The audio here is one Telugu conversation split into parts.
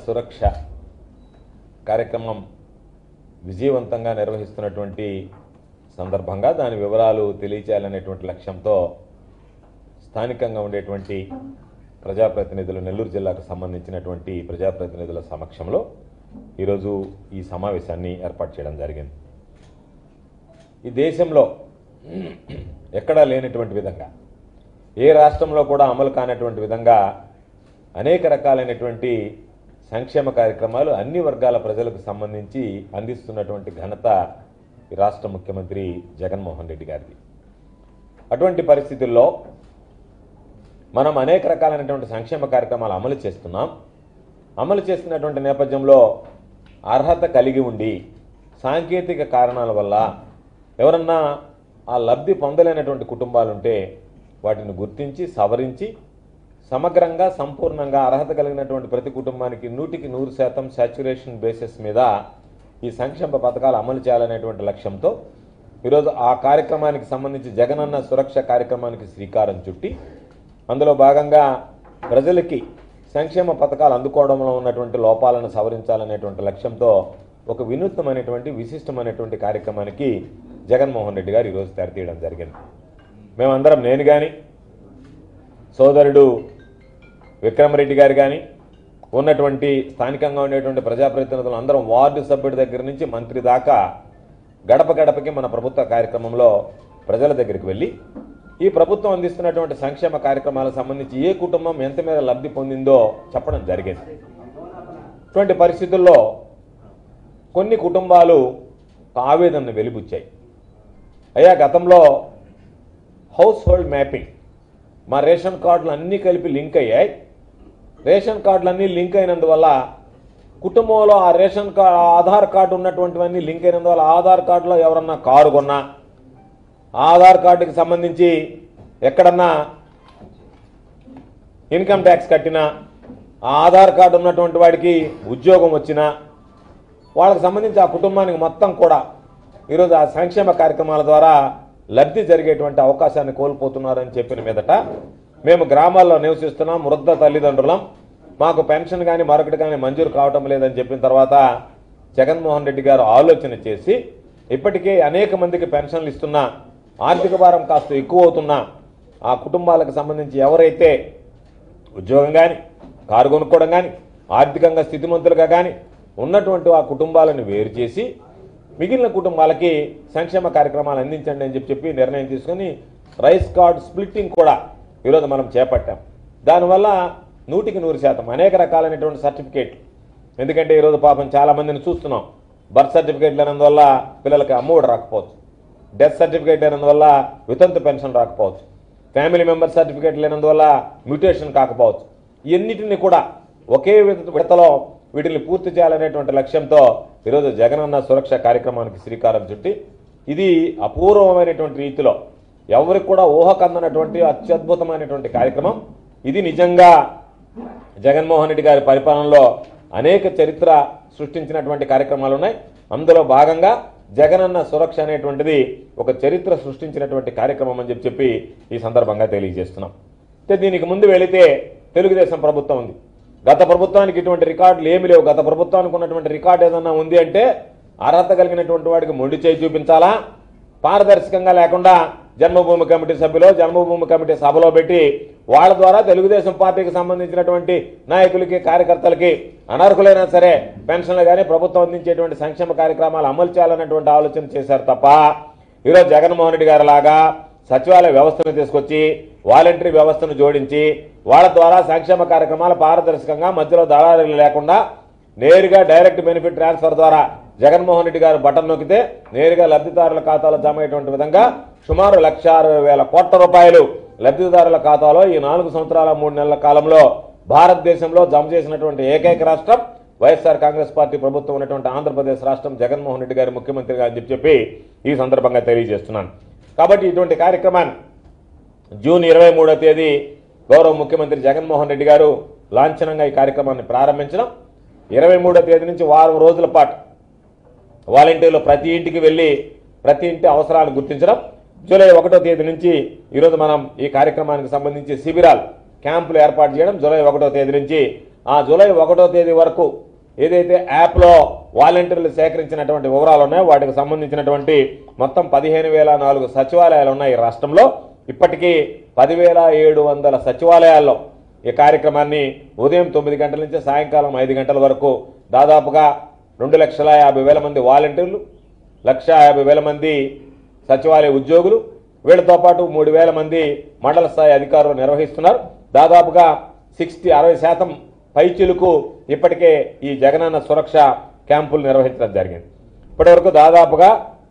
సురక్ష కార్యక్రమం విజయవంతంగా నిర్వహిస్తున్నటువంటి సందర్భంగా దాని వివరాలు తెలియచేయాలనేటువంటి లక్ష్యంతో స్థానికంగా ఉండేటువంటి ప్రజాప్రతినిధులు నెల్లూరు జిల్లాకు సంబంధించినటువంటి ప్రజాప్రతినిధుల సమక్షంలో ఈరోజు ఈ సమావేశాన్ని ఏర్పాటు చేయడం జరిగింది ఈ దేశంలో ఎక్కడా లేనటువంటి విధంగా ఏ రాష్ట్రంలో కూడా అమలు కానటువంటి విధంగా అనేక రకాలైనటువంటి సంక్షేమ కార్యక్రమాలు అన్ని వర్గాల ప్రజలకు సంబంధించి అందిస్తున్నటువంటి ఘనత ఈ రాష్ట్ర ముఖ్యమంత్రి జగన్మోహన్ రెడ్డి గారిది అటువంటి పరిస్థితుల్లో మనం అనేక రకాలైనటువంటి సంక్షేమ కార్యక్రమాలు అమలు చేస్తున్నాం అమలు చేస్తున్నటువంటి నేపథ్యంలో అర్హత కలిగి ఉండి సాంకేతిక కారణాల వల్ల ఎవరన్నా ఆ లబ్ధి పొందలేనటువంటి కుటుంబాలుంటే వాటిని గుర్తించి సవరించి సమగ్రంగా సంపూర్ణంగా అర్హత కలిగినటువంటి ప్రతి కుటుంబానికి నూటికి నూరు శాతం సాచ్యురేషన్ బేసిస్ మీద ఈ సంక్షేమ పథకాలు అమలు చేయాలనేటువంటి లక్ష్యంతో ఈరోజు ఆ కార్యక్రమానికి సంబంధించి జగనన్న సురక్ష కార్యక్రమానికి శ్రీకారం చుట్టి అందులో భాగంగా ప్రజలకి సంక్షేమ పథకాలు అందుకోవడంలో ఉన్నటువంటి లోపాలను సవరించాలనేటువంటి లక్ష్యంతో ఒక వినూత్నమైనటువంటి విశిష్టమైనటువంటి కార్యక్రమానికి జగన్మోహన్ రెడ్డి గారు ఈరోజు తెరతీయడం జరిగింది మేమందరం నేను కానీ సోదరుడు విక్రమరెడ్డి గారు కానీ ఉన్నటువంటి స్థానికంగా ఉండేటువంటి ప్రజాప్రతినిధులు అందరం వార్డు సభ్యుడి దగ్గర నుంచి మంత్రి దాకా గడప గడపకి మన ప్రభుత్వ కార్యక్రమంలో ప్రజల దగ్గరికి వెళ్ళి ఈ ప్రభుత్వం అందిస్తున్నటువంటి సంక్షేమ కార్యక్రమాలకు సంబంధించి ఏ కుటుంబం ఎంత మీద లబ్ధి పొందిందో చెప్పడం జరిగింది ఇటువంటి పరిస్థితుల్లో కొన్ని కుటుంబాలు ఆవేదనను వెలిబుచ్చాయి అయ్యా గతంలో హౌస్ హోల్డ్ మ్యాపింగ్ మా రేషన్ కార్డులు అన్నీ కలిపి లింక్ అయ్యాయి రేషన్ కార్డులు అన్నీ లింక్ అయినందువల్ల కుటుంబంలో ఆ రేషన్ కార్డు ఆధార్ కార్డు ఉన్నటువంటివన్నీ లింక్ అయినందువల్ల ఆధార్ కార్డులో ఎవరన్నా కారు కొన్నా ఆధార్ కార్డుకి సంబంధించి ఎక్కడన్నా ఇన్కమ్ ట్యాక్స్ కట్టినా ఆ ఆధార్ కార్డు ఉన్నటువంటి వాడికి ఉద్యోగం వచ్చినా వాళ్ళకి సంబంధించి ఆ కుటుంబానికి మొత్తం కూడా ఈరోజు ఆ సంక్షేమ కార్యక్రమాల ద్వారా లబ్ధి జరిగేటువంటి అవకాశాన్ని కోల్పోతున్నారని చెప్పిన మీదట మేము గ్రామాల్లో నివసిస్తున్నాం వృద్ధ తల్లిదండ్రులం మాకు పెన్షన్ కానీ మరొకటి కానీ మంజూరు కావటం లేదని చెప్పిన తర్వాత జగన్మోహన్ రెడ్డి గారు ఆలోచన చేసి ఇప్పటికే అనేక మందికి పెన్షన్లు ఇస్తున్నా ఆర్థిక భారం కాస్త ఎక్కువ అవుతున్నా ఆ కుటుంబాలకు సంబంధించి ఎవరైతే ఉద్యోగం కానీ కారు కొనుక్కోవడం కానీ ఆర్థికంగా స్థితిమంతులుగా కానీ ఉన్నటువంటి ఆ కుటుంబాలను వేరు చేసి మిగిలిన కుటుంబాలకి సంక్షేమ కార్యక్రమాలు అందించండి అని చెప్పి చెప్పి నిర్ణయం తీసుకొని రైస్ కార్డ్ స్ప్లిట్టింగ్ కూడా ఈరోజు మనం చేపట్టాం దానివల్ల నూటికి నూరు శాతం అనేక రకాలైనటువంటి సర్టిఫికేట్లు ఎందుకంటే ఈరోజు పాపం చాలా మందిని చూస్తున్నాం బర్త్ సర్టిఫికేట్ లేనందువల్ల పిల్లలకి అమ్మఒడి రాకపోవచ్చు డెత్ సర్టిఫికేట్ లేనందువల్ల వితంతు పెన్షన్ రాకపోవచ్చు ఫ్యామిలీ మెంబర్ సర్టిఫికేట్ లేనందువల్ల మ్యూటేషన్ కాకపోవచ్చు ఇవన్నిటిని కూడా ఒకే విత- విడతలో వీటిని పూర్తి చేయాలనేటువంటి లక్ష్యంతో ఈరోజు జగనన్న సురక్ష కార్యక్రమానికి శ్రీకారం చుట్టి ఇది అపూర్వమైనటువంటి రీతిలో ఎవరికి కూడా ఊహకందనటువంటి అత్యద్భుతమైనటువంటి కార్యక్రమం ఇది నిజంగా జగన్మోహన్ రెడ్డి గారి పరిపాలనలో అనేక చరిత్ర సృష్టించినటువంటి కార్యక్రమాలు ఉన్నాయి అందులో భాగంగా జగనన్న సురక్ష అనేటువంటిది ఒక చరిత్ర సృష్టించినటువంటి కార్యక్రమం అని చెప్పి చెప్పి ఈ సందర్భంగా తెలియజేస్తున్నాం అయితే దీనికి ముందు వెళితే తెలుగుదేశం ప్రభుత్వం ఉంది గత ప్రభుత్వానికి ఇటువంటి రికార్డులు ఏమి లేవు గత ప్రభుత్వానికి ఉన్నటువంటి రికార్డు ఏదన్నా ఉంది అంటే అర్హత కలిగినటువంటి వాడికి మొండి చేయి చూపించాలా పారదర్శకంగా లేకుండా జన్మభూమి కమిటీ సభ్యులు జన్మభూమి కమిటీ సభలో పెట్టి వాళ్ళ ద్వారా తెలుగుదేశం పార్టీకి సంబంధించినటువంటి నాయకులకి కార్యకర్తలకి అనర్హులైనా సరే పెన్షన్లు కానీ ప్రభుత్వం అందించేటువంటి సంక్షేమ కార్యక్రమాలు అమలు చేయాలన్నటువంటి ఆలోచన చేశారు తప్ప ఈరోజు జగన్మోహన్ రెడ్డి గారి లాగా సచివాలయ వ్యవస్థను తీసుకొచ్చి వాలంటరీ వ్యవస్థను జోడించి వాళ్ళ ద్వారా సంక్షేమ కార్యక్రమాలు పారదర్శకంగా మధ్యలో దళారీలు లేకుండా నేరుగా డైరెక్ట్ బెనిఫిట్ ట్రాన్స్ఫర్ ద్వారా జగన్మోహన్ రెడ్డి గారు బటన్ నొక్కితే నేరుగా లబ్ధిదారుల ఖాతాలో జమ అయ్యేటువంటి విధంగా సుమారు లక్ష అరవై వేల కోట్ల రూపాయలు లబ్ధిదారుల ఖాతాలో ఈ నాలుగు సంవత్సరాల మూడు నెలల కాలంలో భారతదేశంలో జమ చేసినటువంటి ఏకైక రాష్ట్రం వైఎస్ఆర్ కాంగ్రెస్ పార్టీ ప్రభుత్వం ఉన్నటువంటి ఆంధ్రప్రదేశ్ రాష్ట్రం జగన్మోహన్ రెడ్డి గారి ముఖ్యమంత్రిగా అని చెప్పి చెప్పి ఈ సందర్భంగా తెలియజేస్తున్నాను కాబట్టి ఇటువంటి కార్యక్రమాన్ని జూన్ ఇరవై మూడో తేదీ గౌరవ ముఖ్యమంత్రి జగన్మోహన్ రెడ్డి గారు లాంఛనంగా ఈ కార్యక్రమాన్ని ప్రారంభించడం ఇరవై మూడో తేదీ నుంచి వారం రోజుల పాటు వాలంటీర్లు ప్రతి ఇంటికి వెళ్ళి ప్రతి ఇంటి అవసరాలు గుర్తించడం జూలై ఒకటో తేదీ నుంచి ఈరోజు మనం ఈ కార్యక్రమానికి సంబంధించి శిబిరాలు క్యాంపులు ఏర్పాటు చేయడం జూలై ఒకటో తేదీ నుంచి ఆ జూలై ఒకటో తేదీ వరకు ఏదైతే యాప్లో వాలంటీర్లు సేకరించినటువంటి వివరాలు ఉన్నాయో వాటికి సంబంధించినటువంటి మొత్తం పదిహేను వేల నాలుగు సచివాలయాలు ఉన్నాయి ఈ రాష్ట్రంలో ఇప్పటికీ పదివేల ఏడు వందల సచివాలయాల్లో ఈ కార్యక్రమాన్ని ఉదయం తొమ్మిది గంటల నుంచి సాయంకాలం ఐదు గంటల వరకు దాదాపుగా రెండు లక్షల యాభై వేల మంది వాలంటీర్లు లక్ష యాభై వేల మంది సచివాలయ ఉద్యోగులు వీళ్ళతో పాటు మూడు వేల మంది మండల స్థాయి అధికారులు నిర్వహిస్తున్నారు దాదాపుగా సిక్స్టీ అరవై శాతం పైచిలుకు ఇప్పటికే ఈ జగనన్న సురక్ష క్యాంపులు నిర్వహించడం జరిగింది ఇప్పటివరకు దాదాపుగా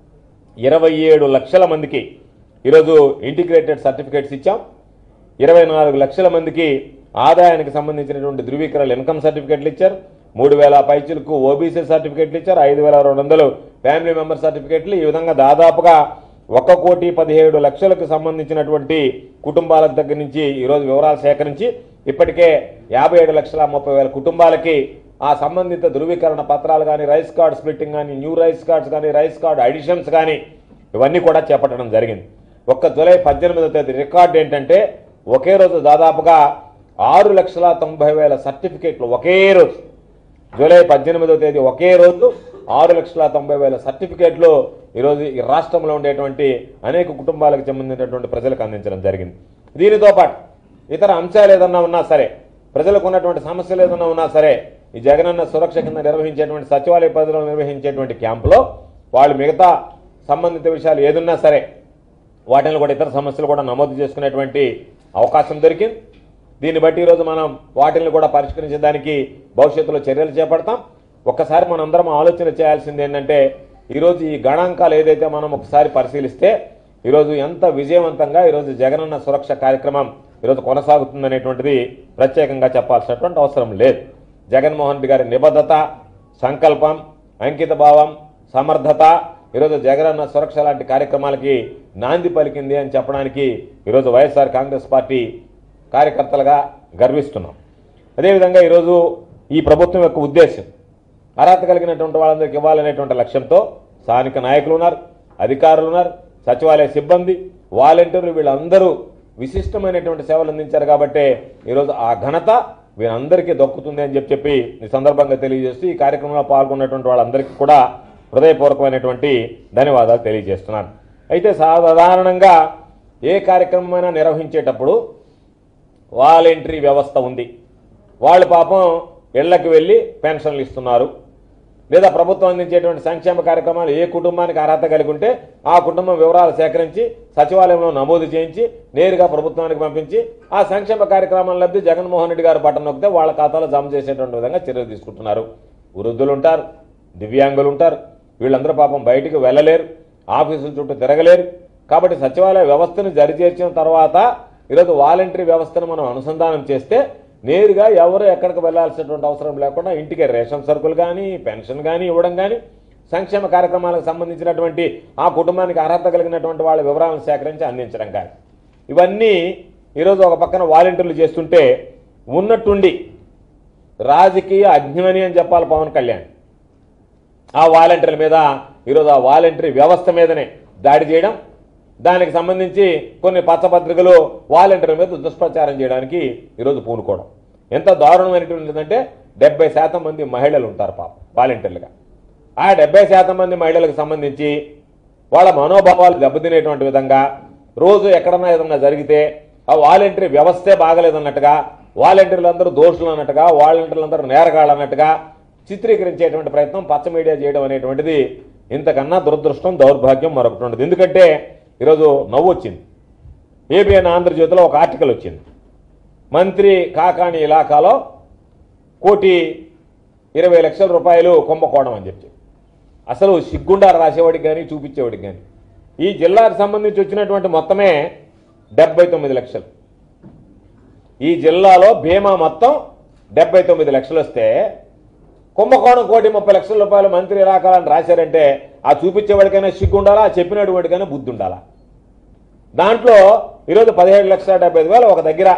ఇరవై ఏడు లక్షల మందికి ఈరోజు ఇంటిగ్రేటెడ్ సర్టిఫికేట్స్ ఇచ్చాం ఇరవై నాలుగు లక్షల మందికి ఆదాయానికి సంబంధించినటువంటి ధృవీకరణ ఇన్కమ్ సర్టిఫికెట్లు ఇచ్చారు మూడు వేల పైచులకు ఓబీసీ సర్టిఫికెట్లు ఇచ్చారు ఐదు వేల రెండు వందలు ఫ్యామిలీ మెంబర్ సర్టిఫికెట్లు ఈ విధంగా దాదాపుగా ఒక కోటి పదిహేడు లక్షలకు సంబంధించినటువంటి కుటుంబాల దగ్గర నుంచి ఈరోజు వివరాలు సేకరించి ఇప్పటికే యాభై ఏడు లక్షల ముప్పై వేల కుటుంబాలకి ఆ సంబంధిత ధృవీకరణ పత్రాలు కానీ రైస్ కార్డ్ స్ప్లిట్టింగ్ కానీ న్యూ రైస్ కార్డ్స్ కానీ రైస్ కార్డ్ అడిషన్స్ కానీ ఇవన్నీ కూడా చేపట్టడం జరిగింది ఒక్క జూలై పద్దెనిమిదో తేదీ రికార్డు ఏంటంటే ఒకే రోజు దాదాపుగా ఆరు లక్షల తొంభై వేల సర్టిఫికేట్లు ఒకే రోజు జూలై పద్దెనిమిదో తేదీ ఒకే రోజు ఆరు లక్షల తొంభై వేల సర్టిఫికేట్లు ఈరోజు ఈ రాష్ట్రంలో ఉండేటువంటి అనేక కుటుంబాలకు సంబంధించినటువంటి ప్రజలకు అందించడం జరిగింది దీనితో పాటు ఇతర అంశాలు ఏదన్నా ఉన్నా సరే ప్రజలకు ఉన్నటువంటి సమస్యలు ఏదన్నా ఉన్నా సరే ఈ జగనన్న సురక్ష కింద నిర్వహించేటువంటి సచివాలయ పరిధిలో నిర్వహించేటువంటి క్యాంపులో వాళ్ళు మిగతా సంబంధిత విషయాలు ఏదున్నా సరే వాటిని కూడా ఇతర సమస్యలు కూడా నమోదు చేసుకునేటువంటి అవకాశం దొరికింది దీన్ని బట్టి ఈరోజు మనం వాటిని కూడా పరిష్కరించడానికి భవిష్యత్తులో చర్యలు చేపడతాం ఒక్కసారి మనందరం ఆలోచన చేయాల్సింది ఏంటంటే ఈరోజు ఈ గణాంకాలు ఏదైతే మనం ఒకసారి పరిశీలిస్తే ఈరోజు ఎంత విజయవంతంగా ఈరోజు జగనన్న సురక్ష కార్యక్రమం ఈరోజు కొనసాగుతుందనేటువంటిది ప్రత్యేకంగా చెప్పాల్సినటువంటి అవసరం లేదు జగన్మోహన్ రెడ్డి గారి నిబద్ధత సంకల్పం అంకిత భావం సమర్థత ఈరోజు జగనన్న సురక్ష లాంటి కార్యక్రమాలకి నాంది పలికింది అని చెప్పడానికి ఈరోజు వైఎస్ఆర్ కాంగ్రెస్ పార్టీ కార్యకర్తలుగా గర్విస్తున్నాం అదేవిధంగా ఈరోజు ఈ ప్రభుత్వం యొక్క ఉద్దేశం అర్హత కలిగినటువంటి వాళ్ళందరికీ ఇవ్వాలనేటువంటి లక్ష్యంతో స్థానిక నాయకులు ఉన్నారు అధికారులు ఉన్నారు సచివాలయ సిబ్బంది వాలంటీర్లు వీళ్ళందరూ విశిష్టమైనటువంటి సేవలు అందించారు కాబట్టే ఈరోజు ఆ ఘనత వీరందరికీ దక్కుతుంది అని చెప్పి చెప్పి ఈ సందర్భంగా తెలియజేస్తూ ఈ కార్యక్రమంలో పాల్గొన్నటువంటి వాళ్ళందరికీ కూడా హృదయపూర్వకమైనటువంటి ధన్యవాదాలు తెలియజేస్తున్నాను అయితే సాధారణంగా ఏ కార్యక్రమమైనా నిర్వహించేటప్పుడు వాలంటరీ వ్యవస్థ ఉంది వాళ్ళు పాపం ఇళ్లకు వెళ్ళి పెన్షన్లు ఇస్తున్నారు లేదా ప్రభుత్వం అందించేటువంటి సంక్షేమ కార్యక్రమాలు ఏ కుటుంబానికి అర్హత కలిగి ఉంటే ఆ కుటుంబం వివరాలు సేకరించి సచివాలయంలో నమోదు చేయించి నేరుగా ప్రభుత్వానికి పంపించి ఆ సంక్షేమ కార్యక్రమం లబ్ధి జగన్మోహన్ రెడ్డి గారు బటన్ నొక్కితే వాళ్ళ ఖాతాలో జమ చేసేటువంటి విధంగా చర్యలు తీసుకుంటున్నారు వృద్ధులు ఉంటారు దివ్యాంగులు ఉంటారు వీళ్ళందరూ పాపం బయటికి వెళ్ళలేరు ఆఫీసుల చుట్టూ తిరగలేరు కాబట్టి సచివాలయ వ్యవస్థను జరిచేర్చిన తర్వాత ఈరోజు వాలంటరీ వ్యవస్థను మనం అనుసంధానం చేస్తే నేరుగా ఎవరు ఎక్కడికి వెళ్లాల్సినటువంటి అవసరం లేకుండా ఇంటికి రేషన్ సరుకులు కానీ పెన్షన్ కానీ ఇవ్వడం కానీ సంక్షేమ కార్యక్రమాలకు సంబంధించినటువంటి ఆ కుటుంబానికి అర్హత కలిగినటువంటి వాళ్ళ వివరాలను సేకరించి అందించడం కానీ ఇవన్నీ ఈరోజు ఒక పక్కన వాలంటీర్లు చేస్తుంటే ఉన్నట్టుండి రాజకీయ అజ్ఞాని అని చెప్పాలి పవన్ కళ్యాణ్ ఆ వాలంటీర్ల మీద ఈరోజు ఆ వాలంటరీ వ్యవస్థ మీదనే దాడి చేయడం దానికి సంబంధించి కొన్ని పచ్చపత్రికలు వాలంటీర్ల మీద దుష్ప్రచారం చేయడానికి ఈరోజు పూనుకోవడం ఎంత దారుణమైనటువంటిదంటే డెబ్బై శాతం మంది మహిళలు ఉంటారు పాపం వాలంటీర్లుగా ఆ డెబ్బై శాతం మంది మహిళలకు సంబంధించి వాళ్ళ మనోభావాలు దెబ్బతినేటువంటి విధంగా రోజు ఎక్కడన్నా ఏదన్నా జరిగితే ఆ వాలంటరీ వ్యవస్థే బాగలేదన్నట్టుగా వాలంటీర్లు అందరూ దోషులు అన్నట్టుగా వాలంటీర్లు అందరూ నేరగాళ్ళు అన్నట్టుగా చిత్రీకరించేటువంటి ప్రయత్నం పచ్చ మీడియా చేయడం అనేటువంటిది ఇంతకన్నా దురదృష్టం దౌర్భాగ్యం మరొకటి ఉండదు ఎందుకంటే ఈరోజు నవ్వు వచ్చింది ఏబిఎన్ ఆంధ్రజ్యోతిలో ఒక ఆర్టికల్ వచ్చింది మంత్రి కాకాణి ఇలాకాలో కోటి ఇరవై లక్షల రూపాయలు కుంభకోణం అని చెప్పి అసలు సిగ్గుండా రాసేవాడికి కానీ చూపించేవాడికి కానీ ఈ జిల్లాకు సంబంధించి వచ్చినటువంటి మొత్తమే డెబ్బై తొమ్మిది లక్షలు ఈ జిల్లాలో బీమా మొత్తం డెబ్బై తొమ్మిది లక్షలు వస్తే కుంభకోణం కోటి ముప్పై లక్షల రూపాయలు మంత్రి ఇలాకాలని రాశారంటే ఆ చూపించేవాడికైనా సిగ్గు ఉండాలా ఆ చెప్పినటువంటి వాడికైనా బుద్ధి ఉండాలా దాంట్లో ఈరోజు పదిహేడు లక్షల డెబ్బై ఐదు వేలు ఒక దగ్గర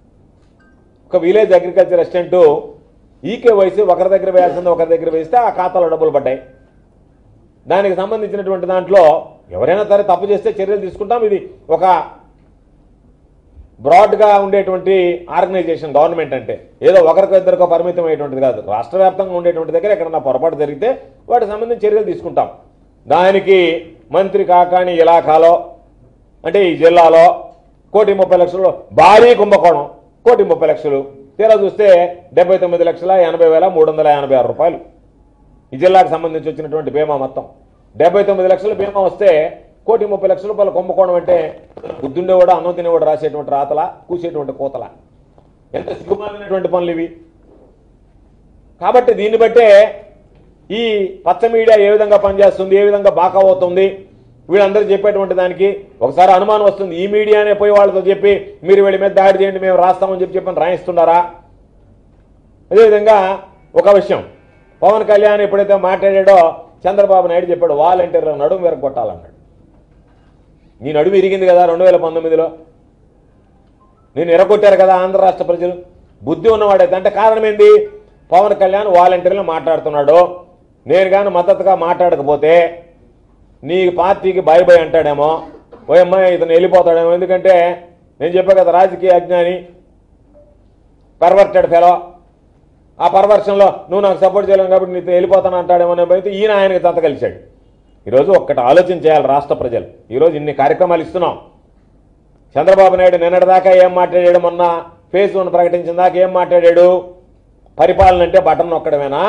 ఒక విలేజ్ అగ్రికల్చర్ అసిస్టెంట్ ఈకే వయసు ఒకరి దగ్గర వేయాల్సింది ఒకరి దగ్గర వేస్తే ఆ ఖాతాలో డబ్బులు పడ్డాయి దానికి సంబంధించినటువంటి దాంట్లో ఎవరైనా సరే తప్పు చేస్తే చర్యలు తీసుకుంటాం ఇది ఒక బ్రాడ్గా ఉండేటువంటి ఆర్గనైజేషన్ గవర్నమెంట్ అంటే ఏదో ఒకరికో ఇద్దరికో పరిమితం అయ్యేటువంటిది కాదు రాష్ట్ర వ్యాప్తంగా ఉండేటువంటి దగ్గర ఎక్కడన్నా పొరపాటు జరిగితే వాటికి సంబంధించి చర్యలు తీసుకుంటాం దానికి మంత్రి కాకాని ఇలాఖాలో అంటే ఈ జిల్లాలో కోటి ముప్పై లక్షలు భారీ కుంభకోణం కోటి ముప్పై లక్షలు తీరా చూస్తే డెబ్బై తొమ్మిది లక్షల ఎనభై వేల మూడు వందల ఎనభై ఆరు రూపాయలు ఈ జిల్లాకు సంబంధించి వచ్చినటువంటి బీమా మొత్తం డెబ్బై తొమ్మిది లక్షల బీమా వస్తే కోటి ముప్పై లక్షల రూపాయలు కుంభకోణం అంటే బుద్ధుండేవాడు అన్నం తినేవాడు రాసేటువంటి రాతల కూసేటువంటి కోతల ఎంత సిగ్గుమాలినటువంటి పనులు ఇవి కాబట్టి దీన్ని బట్టే ఈ పచ్చ మీడియా ఏ విధంగా పనిచేస్తుంది ఏ విధంగా బాకా అవుతుంది వీళ్ళందరూ చెప్పేటువంటి దానికి ఒకసారి అనుమానం వస్తుంది ఈ మీడియానే పోయి వాళ్ళతో చెప్పి మీరు వీళ్ళ మీద దాడి చేయండి మేము రాస్తామని చెప్పి చెప్పని రాయిస్తున్నారా అదేవిధంగా ఒక విషయం పవన్ కళ్యాణ్ ఎప్పుడైతే మాట్లాడాడో చంద్రబాబు నాయుడు చెప్పాడు వాలంటీర్ల నడుము విరగొట్టాలన్నాడు నీ నడుము ఇరిగింది కదా రెండు వేల పంతొమ్మిదిలో నేను ఎరగొట్టారు కదా ఆంధ్ర రాష్ట్ర ప్రజలు బుద్ధి ఉన్నవాడైతే అంటే కారణం ఏంది పవన్ కళ్యాణ్ వాలంటీర్లు మాట్లాడుతున్నాడు నేను కానీ మద్దతుగా మాట్లాడకపోతే నీ పార్టీకి బై బై అంటాడేమో ఓ అమ్మాయి ఇతను వెళ్ళిపోతాడేమో ఎందుకంటే నేను చెప్పా కదా రాజకీయ అజ్ఞాని పర్వర్టెడ్ ఫెలో ఆ పర్వర్షన్లో నువ్వు నాకు సపోర్ట్ చేయలేను కాబట్టి నీతో వెళ్ళిపోతాను అంటాడేమో అనే భయంతో ఈయన ఆయనకి తంత కలిశాడు ఈరోజు ఒక్కటి ఆలోచన చేయాలి రాష్ట్ర ప్రజలు ఈరోజు ఇన్ని కార్యక్రమాలు ఇస్తున్నాం చంద్రబాబు నాయుడు నిన్నటిదాకా ఏం మాట్లాడాడు మొన్న ఫేస్ వన్ ప్రకటించిన దాకా ఏం మాట్లాడాడు పరిపాలన అంటే బటన్ నొక్కడమేనా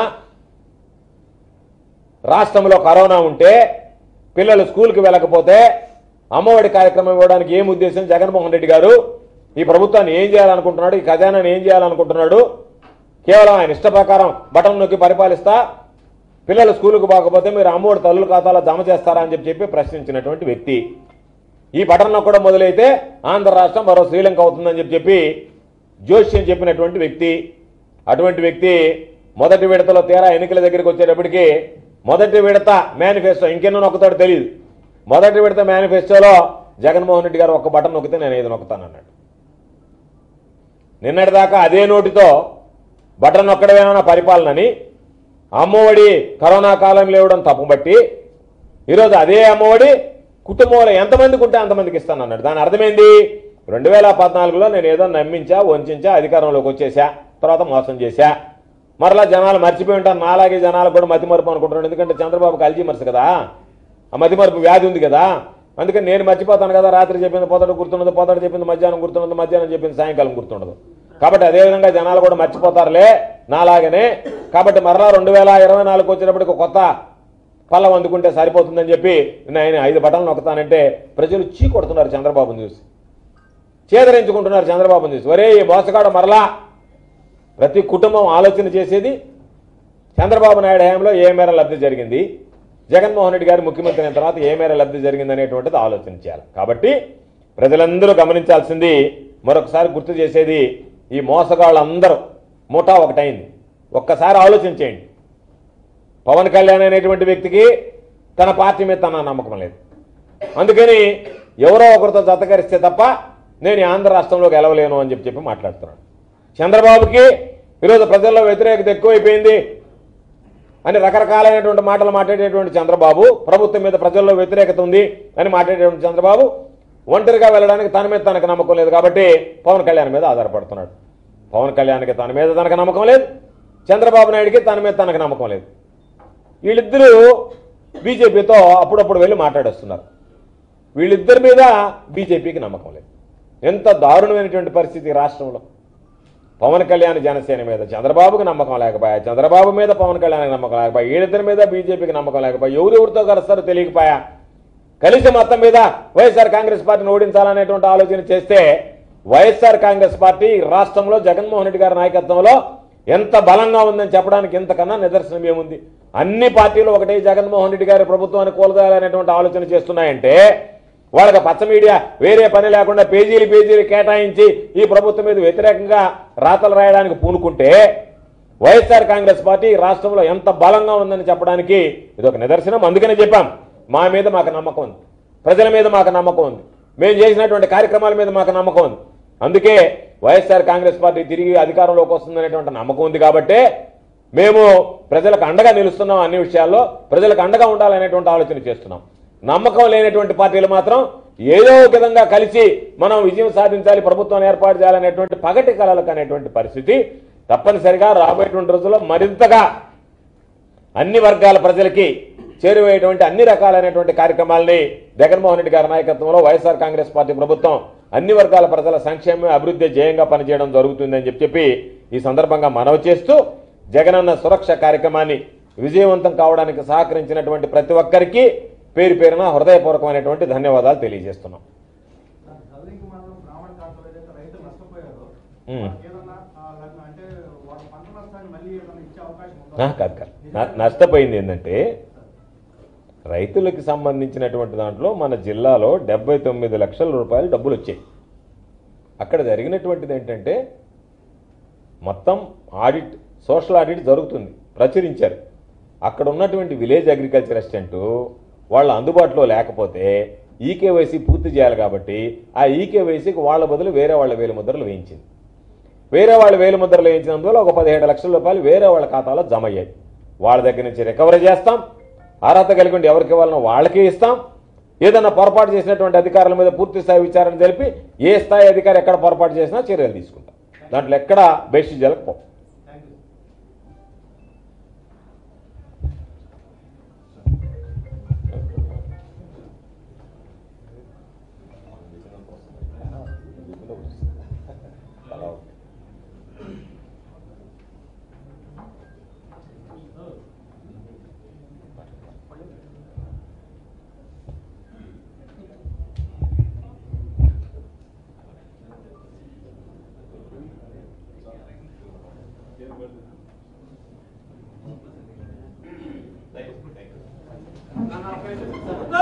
రాష్ట్రంలో కరోనా ఉంటే పిల్లలు స్కూల్కి వెళ్ళకపోతే అమ్మఒడి కార్యక్రమం ఇవ్వడానికి ఏం ఉద్దేశం జగన్మోహన్ రెడ్డి గారు ఈ ప్రభుత్వాన్ని ఏం చేయాలనుకుంటున్నాడు ఈ ఖజానాన్ని ఏం చేయాలనుకుంటున్నాడు కేవలం ఆయన ఇష్ట ప్రకారం బటన్ నొక్కి పరిపాలిస్తా పిల్లలు స్కూల్కి పోకపోతే మీరు అమ్మఒడి తల్లుల ఖాతాలో జమ చేస్తారా అని చెప్పి చెప్పి ప్రశ్నించినటువంటి వ్యక్తి ఈ బటన్ నొక్కడం మొదలైతే ఆంధ్ర రాష్ట్రం మరో శ్రీలంక అవుతుందని చెప్పి చెప్పి జోష్యం చెప్పినటువంటి వ్యక్తి అటువంటి వ్యక్తి మొదటి విడతలో తీరా ఎన్నికల దగ్గరికి వచ్చేటప్పటికి మొదటి విడత మేనిఫెస్టో ఇంకెన్నో నొక్కుతాడో తెలియదు మొదటి విడత మేనిఫెస్టోలో జగన్మోహన్ రెడ్డి గారు ఒక్క బటన్ నొక్కితే నేను ఐదు నొక్కుతాను అన్నాడు నిన్నటిదాకా అదే నోటితో బటన్ నొక్కడమేమన్నా పరిపాలనని అమ్మఒడి కరోనా కాలంలో ఇవ్వడం తప్పుబట్టి ఈరోజు అదే అమ్మఒడి కుటుంబంలో ఎంతమందికి ఉంటే అంతమందికి ఇస్తాను అన్నాడు దాని అర్థమైంది రెండు వేల పద్నాలుగులో నేను ఏదో నమ్మించా వంచా అధికారంలోకి వచ్చేసా తర్వాత మోసం చేశా మరలా జనాలు మర్చిపోయి ఉంటారు నాలాగే జనాలకు కూడా మతిమరుపు అనుకుంటున్నాడు ఎందుకంటే చంద్రబాబుకి అల్జీమర్స్ కదా ఆ మతిమరుపు వ్యాధి ఉంది కదా అందుకని నేను మర్చిపోతాను కదా రాత్రి చెప్పింది పొదడు గుర్తుండదు పొదడు చెప్పింది మధ్యాహ్నం గుర్తుండదు మధ్యాహ్నం చెప్పింది సాయంకాలం గుర్తుండదు కాబట్టి అదేవిధంగా జనాలు కూడా మర్చిపోతారులే నాలాగనే కాబట్టి మరలా రెండు వేల ఇరవై నాలుగు వచ్చేటప్పటికి ఒక కొత్త పళ్ళం అందుకుంటే సరిపోతుందని చెప్పి నేను ఆయన ఐదు బటన్లు నొక్కుతానంటే ప్రజలు చీ కొడుతున్నారు చంద్రబాబుని చూసి చేదరించుకుంటున్నారు చంద్రబాబుని చూసి ఒరే ఈ మోసగాడు మరలా ప్రతి కుటుంబం ఆలోచన చేసేది చంద్రబాబు నాయుడు హయాంలో ఏ మేర లబ్ధి జరిగింది జగన్మోహన్ రెడ్డి గారు ముఖ్యమంత్రి అయిన తర్వాత ఏ మేర లబ్ధి జరిగింది అనేటువంటిది ఆలోచన చేయాలి కాబట్టి ప్రజలందరూ గమనించాల్సింది మరొకసారి గుర్తు చేసేది ఈ మోసగాళ్ళందరూ ముఠా ఒకటైంది ఒక్కసారి ఆలోచన చేయండి పవన్ కళ్యాణ్ అనేటువంటి వ్యక్తికి తన పార్టీ మీద తన నమ్మకం లేదు అందుకని ఎవరో ఒకరితో జతకరిస్తే తప్ప నేను ఈ ఆంధ్ర రాష్ట్రంలో గెలవలేను అని చెప్పి చెప్పి మాట్లాడుతున్నాడు చంద్రబాబుకి ఈరోజు ప్రజల్లో వ్యతిరేకత ఎక్కువైపోయింది అని రకరకాలైనటువంటి మాటలు మాట్లాడేటువంటి చంద్రబాబు ప్రభుత్వం మీద ప్రజల్లో వ్యతిరేకత ఉంది అని మాట్లాడేటువంటి చంద్రబాబు ఒంటరిగా వెళ్ళడానికి తన మీద తనకు నమ్మకం లేదు కాబట్టి పవన్ కళ్యాణ్ మీద ఆధారపడుతున్నాడు పవన్ కళ్యాణ్కి తన మీద తనకు నమ్మకం లేదు చంద్రబాబు నాయుడికి తన మీద తనకు నమ్మకం లేదు వీళ్ళిద్దరూ బీజేపీతో అప్పుడప్పుడు వెళ్ళి మాట్లాడేస్తున్నారు వీళ్ళిద్దరి మీద బీజేపీకి నమ్మకం లేదు ఎంత దారుణమైనటువంటి పరిస్థితి ఈ రాష్ట్రంలో పవన్ కళ్యాణ్ జనసేన మీద చంద్రబాబుకి నమ్మకం లేకపోయా చంద్రబాబు మీద పవన్ కళ్యాణ్కి నమ్మకం లేకపోయా వీళ్ళిద్దరి మీద బీజేపీకి నమ్మకం లేకపోయా ఎవరెవరితో కలుస్తారో తెలియకపోయా కలిసి మొత్తం మీద వైఎస్ఆర్ కాంగ్రెస్ పార్టీని ఓడించాలనేటువంటి ఆలోచన చేస్తే వైఎస్ఆర్ కాంగ్రెస్ పార్టీ ఈ రాష్ట్రంలో జగన్మోహన్ రెడ్డి గారి నాయకత్వంలో ఎంత బలంగా ఉందని చెప్పడానికి ఇంతకన్నా నిదర్శనం ఏముంది అన్ని పార్టీలు ఒకటే జగన్మోహన్ రెడ్డి గారి ప్రభుత్వాన్ని కూలదాలనేటువంటి ఆలోచన చేస్తున్నాయంటే వాళ్ళకి పచ్చ మీడియా వేరే పని లేకుండా పేజీలు పేజీలు కేటాయించి ఈ ప్రభుత్వం మీద వ్యతిరేకంగా రాతలు రాయడానికి పూనుకుంటే వైఎస్ఆర్ కాంగ్రెస్ పార్టీ ఈ రాష్ట్రంలో ఎంత బలంగా ఉందని చెప్పడానికి ఇది ఒక నిదర్శనం అందుకనే చెప్పాం మా మీద మాకు నమ్మకం ఉంది ప్రజల మీద మాకు నమ్మకం ఉంది మేము చేసినటువంటి కార్యక్రమాల మీద మాకు నమ్మకం ఉంది అందుకే వైఎస్ఆర్ కాంగ్రెస్ పార్టీ తిరిగి అధికారంలోకి వస్తుందనేటువంటి నమ్మకం ఉంది కాబట్టే మేము ప్రజలకు అండగా నిలుస్తున్నాం అన్ని విషయాల్లో ప్రజలకు అండగా ఉండాలనేటువంటి ఆలోచన చేస్తున్నాం నమ్మకం లేనటువంటి పార్టీలు మాత్రం ఏదో ఒక విధంగా కలిసి మనం విజయం సాధించాలి ప్రభుత్వం ఏర్పాటు చేయాలనేటువంటి పగటి కళలకు అనేటువంటి పరిస్థితి తప్పనిసరిగా రాబోయేటువంటి రోజుల్లో మరింతగా అన్ని వర్గాల ప్రజలకి చేరువయ్యేటువంటి అన్ని రకాలైనటువంటి కార్యక్రమాల్ని జగన్మోహన్ రెడ్డి గారి నాయకత్వంలో వైఎస్ఆర్ కాంగ్రెస్ పార్టీ ప్రభుత్వం అన్ని వర్గాల ప్రజల సంక్షేమం అభివృద్ధి జయంగా పనిచేయడం జరుగుతుందని చెప్పి చెప్పి ఈ సందర్భంగా మనవి చేస్తూ జగనన్న సురక్ష కార్యక్రమాన్ని విజయవంతం కావడానికి సహకరించినటువంటి ప్రతి ఒక్కరికి పేరు పేరున హృదయపూర్వకమైనటువంటి ధన్యవాదాలు తెలియజేస్తున్నాం గల్లీకి మాత్రం బ్రాహ్మణ ఖాతాలో ఏదైతే రైతులు నష్టపోయారో మ్మ్. వాళ్ళకి ఏదన్నా ఆ, లగ్న- అంటే వాళ్ళ పంట నష్టాన్ని మళ్ళీ ఏదైనా ఇచ్చే అవకాశం ఆ, ఉందా కాదు కాదు న- నష్టపోయింది ఏంటంటే రైతులకు సంబంధించినటువంటి దాంట్లో మన జిల్లాలో డెబ్బై తొమ్మిది లక్షల రూపాయలు డబ్బులు వచ్చాయి అక్కడ జరిగినటువంటిది ఏంటంటే మొత్తం ఆడిట్ సోషల్ ఆడిట్ జరుగుతుంది ప్రచురించారు అక్కడ ఉన్నటువంటి విలేజ్ అగ్రికల్చర్ అసిస్టెంట్ వాళ్ళు అందుబాటులో లేకపోతే ఈకేవైసీ పూర్తి చేయాలి కాబట్టి ఆ ఈకేవైసీకి వాళ్ళ బదులు వేరే వాళ్ళ వేలు ముద్రలు వేయించింది వేరే వాళ్ళ వేలు ముద్రలు వేయించినందువల్ల ఒక పదిహేడు లక్షల రూపాయలు వేరే వాళ్ళ ఖాతాలో జమ అయ్యాయి వాళ్ళ దగ్గర నుంచి రికవరీ చేస్తాం అర్హత కలిగి ఉండి ఎవరికి ఇవ్వాలనో వాళ్ళకే ఇస్తాం ఏదన్నా పొరపాటు చేసినటువంటి అధికారుల మీద పూర్తి స్థాయి విచారణ జరిపి ఏ స్థాయి అధికారి ఎక్కడ పొరపాటు చేసినా చర్యలు తీసుకుంటాం దాంట్లో ఎక్కడ బేషిజాలకు పో థ్యాంక్ యూ నా పేరు